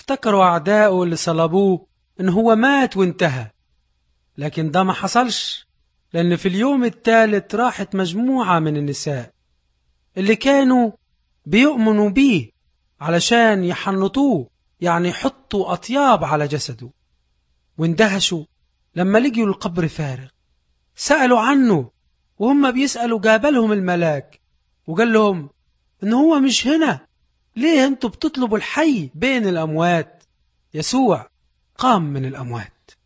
افتكروا أعدائه اللي صلبوه إن هو مات وانتهى لكن ده ما حصلش لأن في اليوم الثالث راحت مجموعة من النساء اللي كانوا بيؤمنوا بيه علشان يحنطوه يعني يحطوا أطياب على جسده واندهشوا لما لقيوا القبر فارغ سألوا عنه وهم بيسألوا جابلهم الملاك وقال لهم إن هو مش هنا ليه انتوا بتطلبوا الحي بين الأموات يسوع قام من الأموات